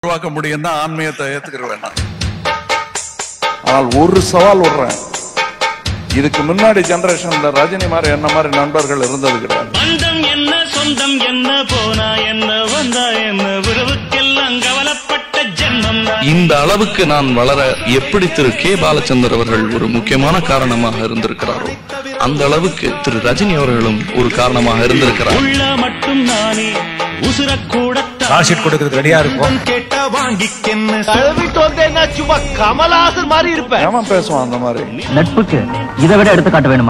உருவாக்க முடியும் தான் ஆன்மீகத்தை ஏத்துக்கிறேன் நான் ஆனால் ஒரு சவால் விடுறேன் இதுக்கு முன்னாடி ஜெனரேஷன்ல ரஜினி மாதிரி என்ன மாதிரி நண்பர்கள் இருந்தது கிடையாது பந்தம் என்ன சொந்தம் என்ன போனா என்ன வந்தா என்ன உறவுக்கெல்லாம் கவலைப்பட்ட ஜென்மம் தான் இந்த அளவுக்கு நான் வளர எப்படி திரு கே பாலச்சந்தர் அவர்கள் ஒரு முக்கியமான காரணமாக இருந்திருக்கிறாரோ அந்த அளவுக்கு திரு ரஜினி அவர்களும் ஒரு காரணமாக இருந்திருக்கிறார் உள்ள மட்டும் நானே உசுரக்கூட கால் ஷீட் கொடுக்கறதுக்கு ரெடியா இருக்கும் கேட்டா வாங்கிக்கென்னு தழுவிட்டு வந்தேன்னா சும்மா கமலஹாசன் மாதிரி இருப்பேன் ஏமா பேசுவான் அந்த மாதிரி நட்புக்கு இதை விட எடுத்துக்காட்ட வேணுமா